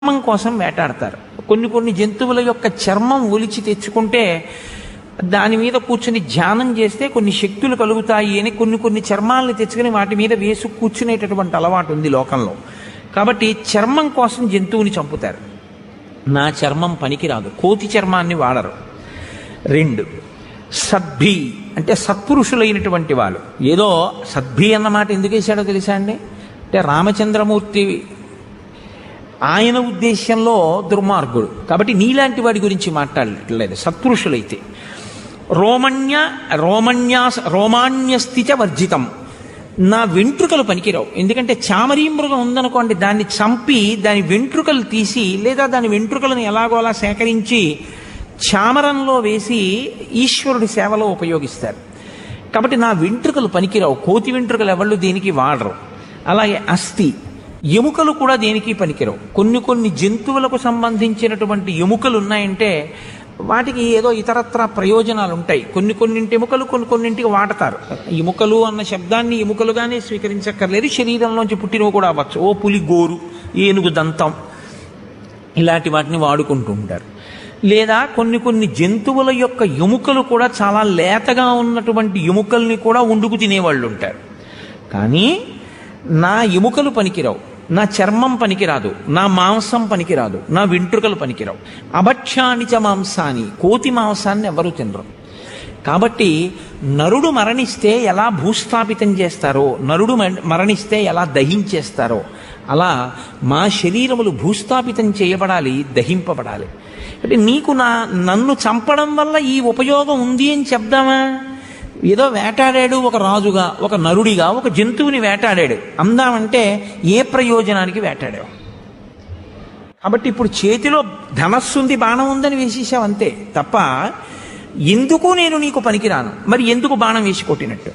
చర్మం కోసం వేటాడతారు కొన్ని కొన్ని జంతువుల యొక్క చర్మం ఒలిచి తెచ్చుకుంటే దాని మీద కూర్చుని ధ్యానం చేస్తే కొన్ని శక్తులు కలుగుతాయి అని కొన్ని కొన్ని చర్మాలను తెచ్చుకుని వాటి మీద వేసి కూర్చునేటటువంటి అలవాటు ఉంది లోకంలో కాబట్టి చర్మం కోసం జంతువుని చంపుతారు నా చర్మం పనికిరాదు కోతి చర్మాన్ని వాడరు రెండు సద్భి అంటే సత్పురుషులైనటువంటి వాళ్ళు ఏదో సద్భి అన్నమాట ఎందుకు వేశాడో తెలుసా అండి అంటే రామచంద్రమూర్తి ఆయన ఉద్దేశంలో దుర్మార్గుడు కాబట్టి నీలాంటి వాడి గురించి మాట్లాడలేదు సత్పురుషులైతే రోమణ్య రోమణ్యాస రోమాణ్యస్థిచ వర్జితం నా వెంట్రుకలు పనికిరావు ఎందుకంటే చామరీ మృగం ఉందనుకోండి దాన్ని చంపి దాని వెంట్రుకలు తీసి లేదా దాని వెంట్రుకలను ఎలాగోలా సేకరించి చామరంలో వేసి ఈశ్వరుడి సేవలో ఉపయోగిస్తారు కాబట్టి నా వెంట్రుకలు పనికిరావు కోతి వెంట్రుకలు ఎవళ్ళు దేనికి వాడరు అలాగే అస్థి ఎముకలు కూడా దేనికి పనికిరావు కొన్ని కొన్ని జంతువులకు సంబంధించినటువంటి ఎముకలు ఉన్నాయంటే వాటికి ఏదో ఇతరత్ర ప్రయోజనాలు ఉంటాయి కొన్ని కొన్నింటి ఎముకలు కొన్ని కొన్నింటికి వాడతారు ఎముకలు అన్న శబ్దాన్ని ఎముకలుగానే స్వీకరించక్కర్లేదు శరీరంలోంచి పుట్టినవి కూడా అవ్వచ్చు ఓ పులి గోరు ఏనుగు దంతం ఇలాంటి వాటిని వాడుకుంటూ ఉంటారు లేదా కొన్ని కొన్ని జంతువుల యొక్క ఎముకలు కూడా చాలా లేతగా ఉన్నటువంటి ఎముకల్ని కూడా వండుకు తినేవాళ్ళు ఉంటారు కానీ నా ఎముకలు పనికిరావు నా చర్మం పనికిరాదు నా మాంసం పనికిరాదు నా వెంట్రుకలు పనికిరావు అభక్షానిచ మాంసాన్ని కోతి మాంసాన్ని ఎవరు తినరు కాబట్టి నరుడు మరణిస్తే ఎలా భూస్థాపితం చేస్తారో నరుడు మ- మరణిస్తే ఎలా దహించేస్తారో అలా మా శరీరములు భూస్థాపితం చేయబడాలి దహింపబడాలి అంటే నీకు నా నన్ను చంపడం వల్ల ఈ ఉపయోగం ఉంది అని చెప్దామా ఏదో వేటాడాడు ఒక రాజుగా ఒక నరుడిగా ఒక జంతువుని వేటాడాడు అందామంటే ఏ ప్రయోజనానికి వేటాడావు కాబట్టి ఇప్పుడు చేతిలో ధనస్సు ఉంది బాణం ఉందని వేసేసావు అంతే తప్ప ఎందుకు నేను నీకు పనికిరాను మరి ఎందుకు బాణం వేసి కొట్టినట్టు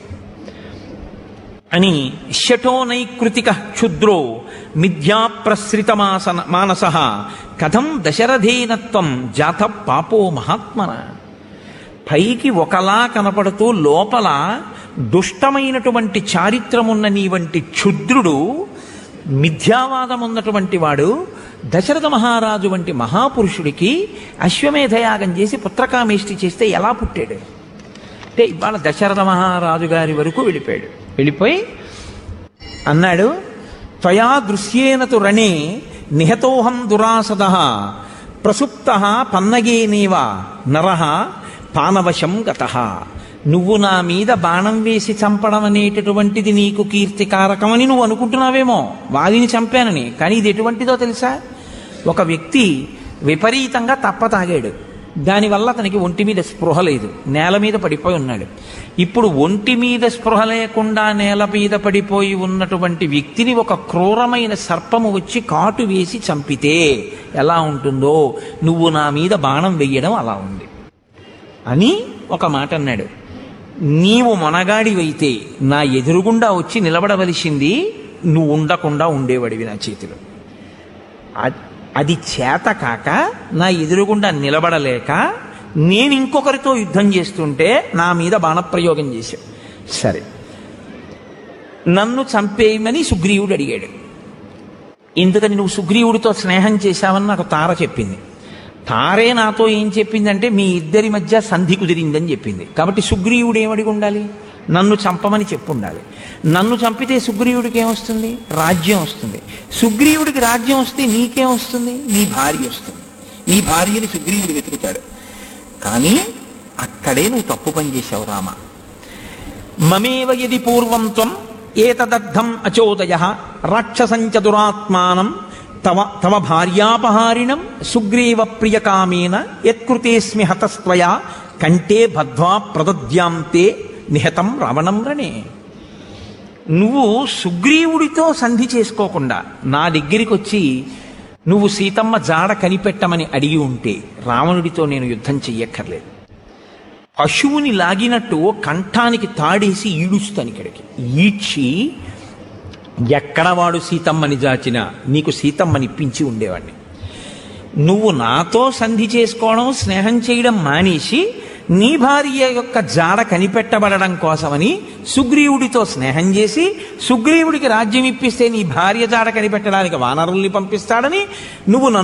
అని శటోనైకృతిక క్షుద్రో మిథ్యాప్రసృత మాసన మానస కథం దశరథేనత్వం జాత పాపో మహాత్మన పైకి ఒకలా కనపడుతూ లోపల దుష్టమైనటువంటి చారిత్రమున్న నీ వంటి క్షుద్రుడు మిథ్యావాదం ఉన్నటువంటి వాడు దశరథ మహారాజు వంటి మహాపురుషుడికి అశ్వమేధయాగం చేసి పుత్రకామేష్టి చేస్తే ఎలా పుట్టాడు అంటే ఇవాళ దశరథ మహారాజు గారి వరకు వెళ్ళిపోయాడు వెళ్ళిపోయి అన్నాడు త్వయా దృశ్యేనతు రణే నిహతోహం దురాసద ప్రసుప్త పన్నగేనేవ నర పానవశం గత నువ్వు నా మీద బాణం వేసి చంపడం అనేటటువంటిది నీకు కీర్తికారకమని నువ్వు అనుకుంటున్నావేమో వాదిని చంపానని కానీ ఇది ఎటువంటిదో తెలుసా ఒక వ్యక్తి విపరీతంగా తప్ప తాగాడు దానివల్ల అతనికి ఒంటి మీద స్పృహ లేదు నేల మీద పడిపోయి ఉన్నాడు ఇప్పుడు ఒంటి మీద స్పృహ లేకుండా నేల మీద పడిపోయి ఉన్నటువంటి వ్యక్తిని ఒక క్రూరమైన సర్పము వచ్చి కాటు వేసి చంపితే ఎలా ఉంటుందో నువ్వు నా మీద బాణం వెయ్యడం అలా ఉంది అని ఒక మాట అన్నాడు నీవు మొనగాడివైతే నా ఎదురుగుండా వచ్చి నిలబడవలసింది నువ్వు ఉండకుండా ఉండేవాడివి నా చేతిలో అ- అది చేత కాక నా ఎదురుగుండా నిలబడలేక నేను ఇంకొకరితో యుద్ధం చేస్తుంటే నా మీద బాణప్రయోగం చేశావు సరే నన్ను చంపేయమని సుగ్రీవుడు అడిగాడు ఎందుకని నువ్వు సుగ్రీవుడితో స్నేహం చేశావని నాకు తార చెప్పింది తారే నాతో ఏం చెప్పిందంటే మీ ఇద్దరి మధ్య సంధి కుదిరిందని చెప్పింది కాబట్టి సుగ్రీవుడు ఏమడిగి ఉండాలి నన్ను చంపమని చెప్పు ఉండాలి నన్ను చంపితే సుగ్రీవుడికి ఏమొస్తుంది రాజ్యం వస్తుంది సుగ్రీవుడికి రాజ్యం వస్తే నీకేం వస్తుంది నీ భార్య వస్తుంది నీ భార్యని సుగ్రీవుడు వెతుకుతాడు కానీ అక్కడే నువ్వు తప్పు పని చేశావు రామ మమేవ యది పూర్వం త్వం ఏతదర్థం అచోదయ రాక్షసంచ దురాత్మానం తవ తవ భార్యాపహారిణం సుగ్రీవ ప్రియకామేన యత్కృతేస్మి హతస్త్వయా కంటే బద్ధ్వా ప్రదద్యాంతే నిహతం రావణం రణే నువ్వు సుగ్రీవుడితో సంధి చేసుకోకుండా నా దగ్గరికి వచ్చి నువ్వు సీతమ్మ జాడ కనిపెట్టమని అడిగి ఉంటే రావణుడితో నేను యుద్ధం చెయ్యక్కర్లేదు పశువుని లాగినట్టు కంఠానికి తాడేసి ఈడుస్తాను ఇక్కడికి ఈడ్చి ఎక్కడ వాడు సీతమ్మని జాచినా నీకు సీతమ్మని ఇప్పించి ఉండేవాడిని నువ్వు నాతో సంధి చేసుకోవడం స్నేహం చేయడం మానేసి నీ భార్య యొక్క జాడ కనిపెట్టబడడం కోసమని సుగ్రీవుడితో స్నేహం చేసి సుగ్రీవుడికి రాజ్యం ఇప్పిస్తే నీ భార్య జాడ కనిపెట్టడానికి వానరుల్ని పంపిస్తాడని నువ్వు నన్ను